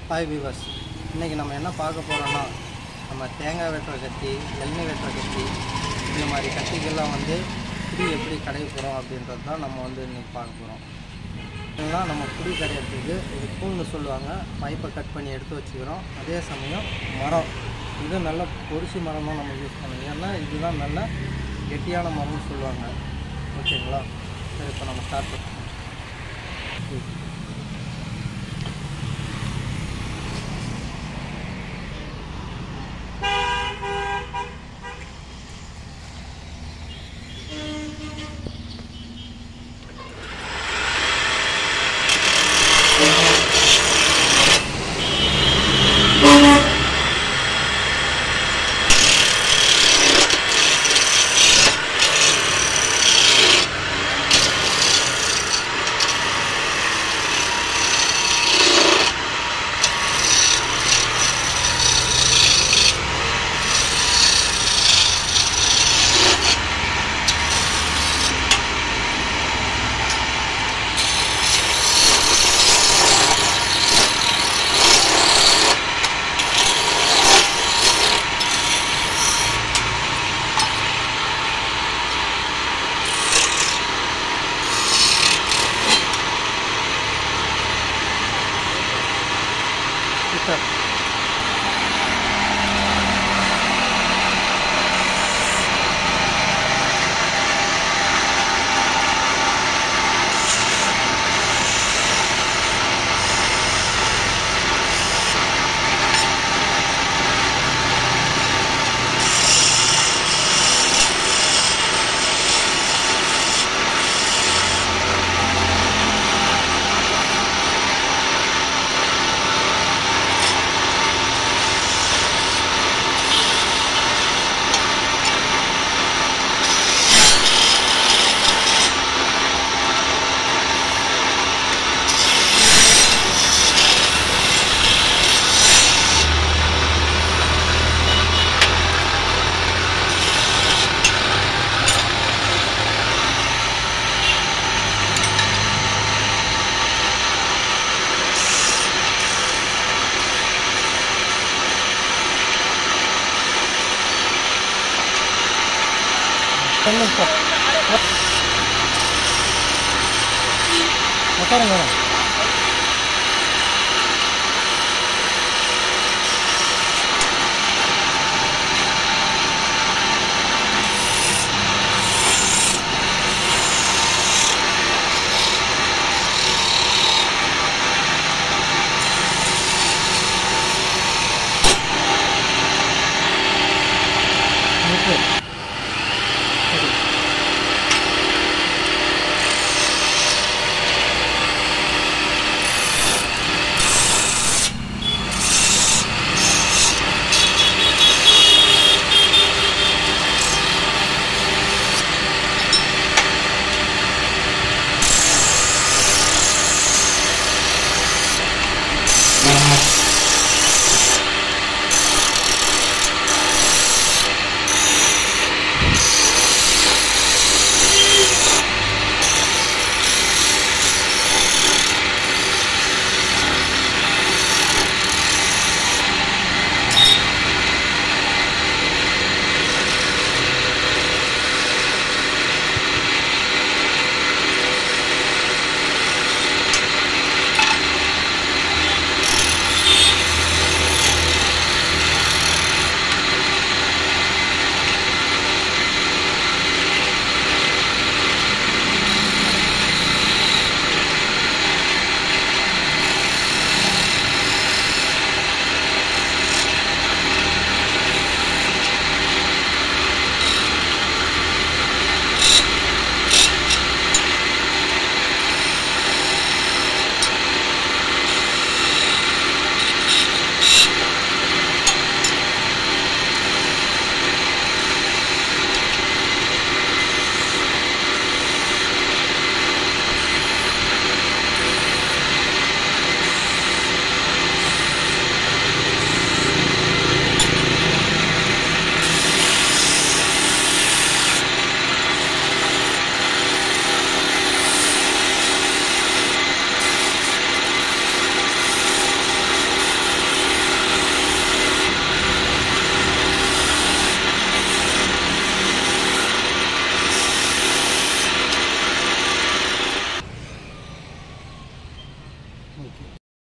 hi viewers இன்றைக்கி நம்ம என்ன பார்க்க போகிறோன்னா நம்ம தேங்காய் வெட்டுற கத்தி எண்ணெய் வெட்டுற கத்தி இந்த மாதிரி கத்திகள்லாம் வந்து புடி எப்படி கடைய போகிறோம் அப்படின்றது தான் நம்ம வந்து இன்றைக்கி பார்க்க போகிறோம் இதெல்லாம் நம்ம புடி கடையிறதுக்கு இது கூழ்னு சொல்லுவாங்க பைப்பை கட் பண்ணி எடுத்து வச்சுக்கிறோம் அதே சமயம் மரம் இது நல்ல பொரிசி மரம் தான் நம்ம யூஸ் பண்ணணும் ஏன்னா இதுதான் நல்ல கெட்டியான மரம்னு சொல்லுவாங்க ஓகேங்களா சரி இப்போ நம்ம ஸ்டார்ட் பண்ணலாம் சார் சொல்லுங்க சார் உட்காருங்க